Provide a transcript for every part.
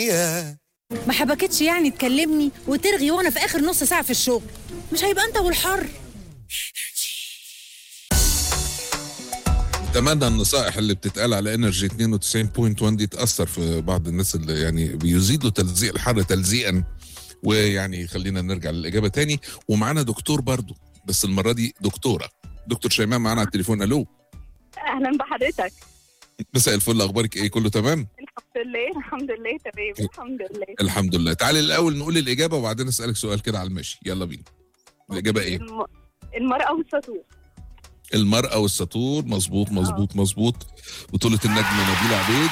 فيها ما حبكتش يعني تكلمني وترغي وانا في اخر نص ساعه في الشغل مش هيبقى انت والحر اتمنى النصائح اللي بتتقال على انرجي 92.1 دي تاثر في بعض الناس اللي يعني بيزيدوا تلزيق الحر تلزيقا ويعني خلينا نرجع للاجابه تاني ومعانا دكتور برضو بس المره دي دكتوره دكتور شيماء معانا على التليفون الو اهلا بحضرتك مساء الفل اخبارك ايه كله تمام الحمد لله الحمد لله تمام الحمد لله الحمد لله تعالي الاول نقول الاجابه وبعدين اسالك سؤال كده على المشي يلا بينا الاجابه ايه الم... المرأة والسطور المرأة والسطور مظبوط مظبوط مظبوط بطولة النجم نبيل عبيد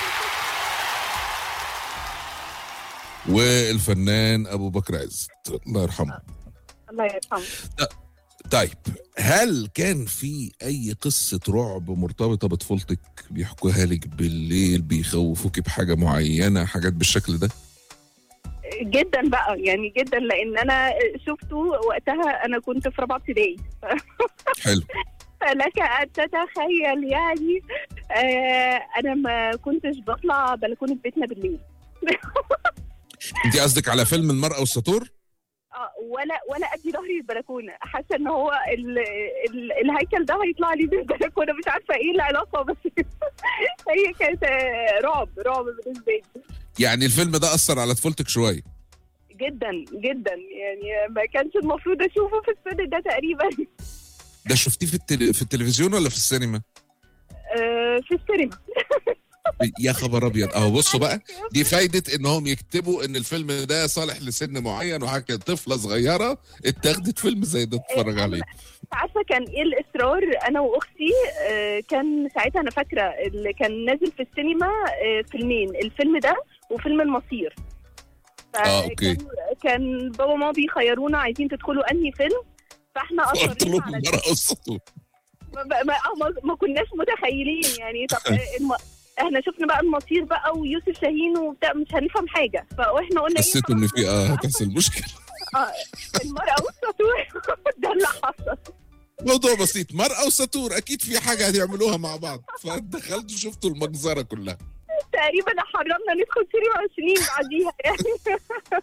والفنان أبو بكر عزت الله يرحمه الله يرحمه طيب هل كان في أي قصة رعب مرتبطة بطفولتك بيحكوها لك بالليل بيخوفوك بحاجة معينة حاجات بالشكل ده؟ جدا بقى يعني جدا لان انا شفته وقتها انا كنت في رابعه ابتدائي حلو فلك ان تتخيل يعني آه انا ما كنتش بطلع بلكونه بيتنا بالليل انت قصدك على فيلم المرأة والسطور؟ آه، ولا ولا ادي ظهري البلكونه حاسه ان هو ال ال الهيكل ده هيطلع لي من البلكونه مش عارفه ايه العلاقه بس هي كانت آه، رعب رعب بالنسبه لي يعني الفيلم ده أثر على طفولتك شوية جدا جدا يعني ما كانش المفروض اشوفه في السن ده تقريبا ده شفتيه في, التل... في التلفزيون ولا في السينما؟ آه، في السينما يا خبر ابيض اهو بصوا بقى دي فايده انهم يكتبوا ان الفيلم ده صالح لسن معين وحاجه طفله صغيره اتاخدت فيلم زي ده تتفرج عليه عارفه كان ايه الاصرار انا واختي آه، كان ساعتها انا فاكره اللي كان نازل في السينما آه، فيلمين الفيلم ده وفيلم المصير آه، أوكي. فكان- كان بابا وماما بيخيرونا عايزين تدخلوا انهي فيلم فاحنا قلت اصرينا لهم على المرأة والسطور ما, ما, ما, ما كناش متخيلين يعني طب الم... احنا شفنا بقى المصير بقى ويوسف شاهين وبتاع مش هنفهم حاجه فاحنا قلنا ايه حسيت ان في اه هتحصل مشكله آه، المرأة والسطور ده اللي حصل موضوع بسيط مرأة وسطور اكيد في حاجه هتعملوها مع بعض فدخلتوا شفتوا المجزره كلها تقريبا حرمنا ندخل سينما سنين بعديها يعني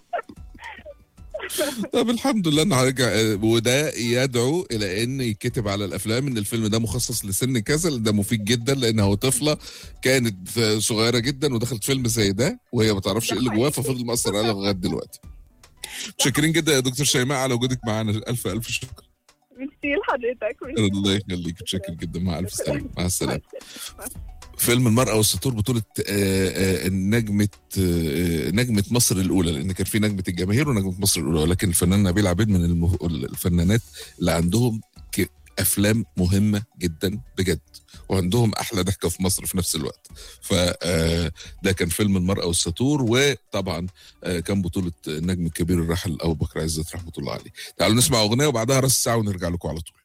طب الحمد لله انه هرجع آه، وده يدعو الى ان يتكتب على الافلام ان الفيلم ده مخصص لسن كذا لأن ده مفيد جدا لانها طفله كانت آه، صغيره جدا ودخلت فيلم زي ده وهي ما تعرفش ايه اللي جواه ففضل مأثر عليها لغايه دلوقتي شاكرين جدا يا دكتور شيماء على وجودك معانا الف الف شكر ميرسي لحضرتك ميرسي. الله يخليك متشكر جدا مع الف سلامه مع السلامه مع فيلم المرأة والسطور بطولة آه، آه، نجمة آه، نجمة مصر الأولى لأن كان في نجمة الجماهير ونجمة مصر الأولى ولكن الفنان نبيل عبيد من المه- الفنانات اللي عندهم ك- أفلام مهمة جدا بجد وعندهم أحلى ضحكة في مصر في نفس الوقت فده كان فيلم المرأة والسطور وطبعا آه، كان بطولة النجم الكبير الراحل أبو بكر عزت رحمة الله عليه تعالوا نسمع أغنية وبعدها راس الساعة ونرجع لكم على طول